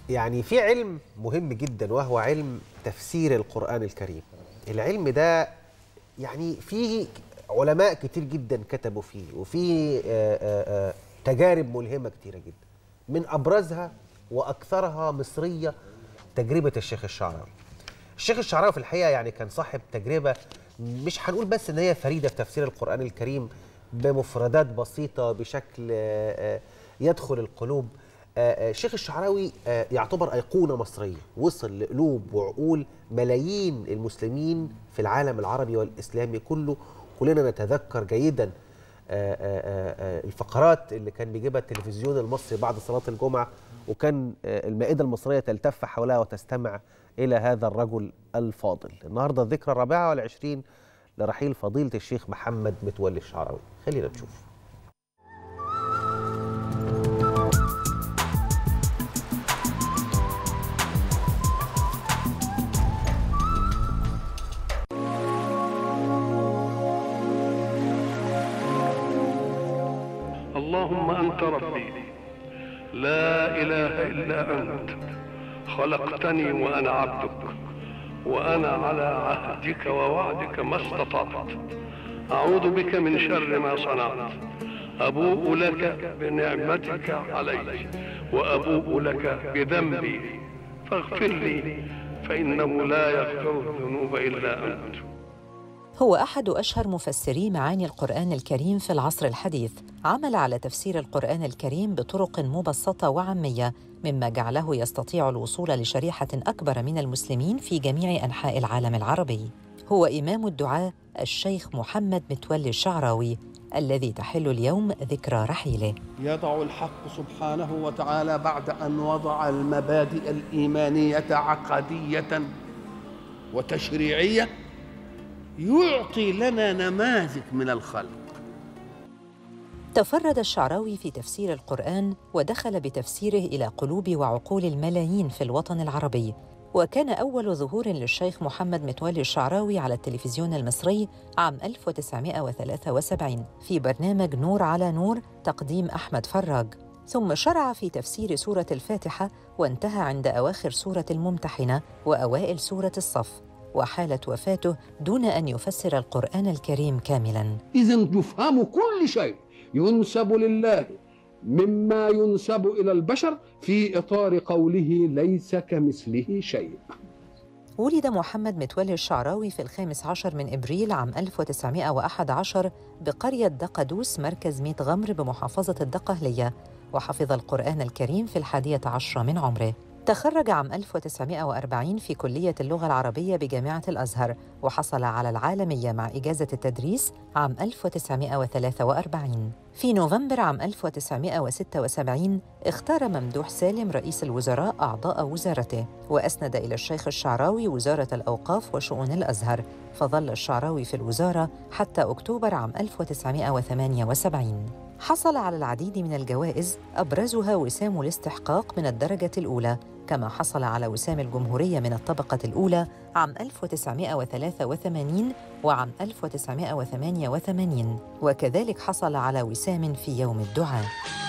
يعني في علم مهم جدا وهو علم تفسير القرآن الكريم العلم ده يعني فيه علماء كتير جدا كتبوا فيه وفيه آه، آه، آه، تجارب ملهمة كتيرة جدا من أبرزها وأكثرها مصرية تجربة الشيخ الشعراوي الشيخ الشعراوي في الحقيقة يعني كان صاحب تجربة مش هنقول بس إن هي فريدة في تفسير القرآن الكريم بمفردات بسيطة بشكل آه، آه، يدخل القلوب آه، آه، الشيخ الشعراوي آه، يعتبر أيقونة مصرية وصل لقلوب وعقول ملايين المسلمين في العالم العربي والإسلامي كله كلنا نتذكر جيدا آه، آه، آه، الفقرات اللي كان بيجيبها التلفزيون المصري بعد صلاة الجمعة وكان آه، المائدة المصرية تلتف حولها وتستمع إلى هذا الرجل الفاضل النهاردة الذكرى الرابعة والعشرين لرحيل فضيلة الشيخ محمد متولي الشعراوي خلينا نشوف اللهم أنت ربي لا إله إلا أنت خلقتني وأنا عبدك وأنا على عهدك ووعدك ما استطعت أعوذ بك من شر ما صنعت أبوء لك بنعمتك علي وأبوء لك بذنبي فاغفر لي فإنه لا يغفر الذنوب إلا أنت هو أحد أشهر مفسري معاني القرآن الكريم في العصر الحديث عمل على تفسير القرآن الكريم بطرق مبسطة وعامية مما جعله يستطيع الوصول لشريحة أكبر من المسلمين في جميع أنحاء العالم العربي هو إمام الدعاء الشيخ محمد متولي الشعراوي الذي تحل اليوم ذكرى رحيله يضع الحق سبحانه وتعالى بعد ان وضع المبادئ الايمانيه عقديه وتشريعيه يعطي لنا نماذج من الخلق تفرد الشعراوي في تفسير القرآن ودخل بتفسيره إلى قلوب وعقول الملايين في الوطن العربي وكان أول ظهور للشيخ محمد متولي الشعراوي على التلفزيون المصري عام 1973 في برنامج نور على نور تقديم أحمد فراج ثم شرع في تفسير سورة الفاتحة وانتهى عند أواخر سورة الممتحنة وأوائل سورة الصف وحالت وفاته دون أن يفسر القرآن الكريم كاملاً اذا يفهم كل شيء ينسب لله مما ينسب الى البشر في اطار قوله ليس كمثله شيء ولد محمد متولي الشعراوي في الخامس عشر من إبريل عام 1911 بقرية دقدوس مركز ميت غمر بمحافظة الدقهلية وحفظ القرآن الكريم في الحادية عشرة من عمره تخرج عام 1940 في كلية اللغة العربية بجامعة الأزهر وحصل على العالمية مع إجازة التدريس عام 1943 في نوفمبر عام 1976 اختار ممدوح سالم رئيس الوزراء أعضاء وزارته وأسند إلى الشيخ الشعراوي وزارة الأوقاف وشؤون الأزهر فظل الشعراوي في الوزارة حتى أكتوبر عام 1978 حصل على العديد من الجوائز أبرزها وسام الاستحقاق من الدرجة الأولى كما حصل على وسام الجمهورية من الطبقة الأولى عام 1983 وعام 1988 وكذلك حصل على وسام في يوم الدعاء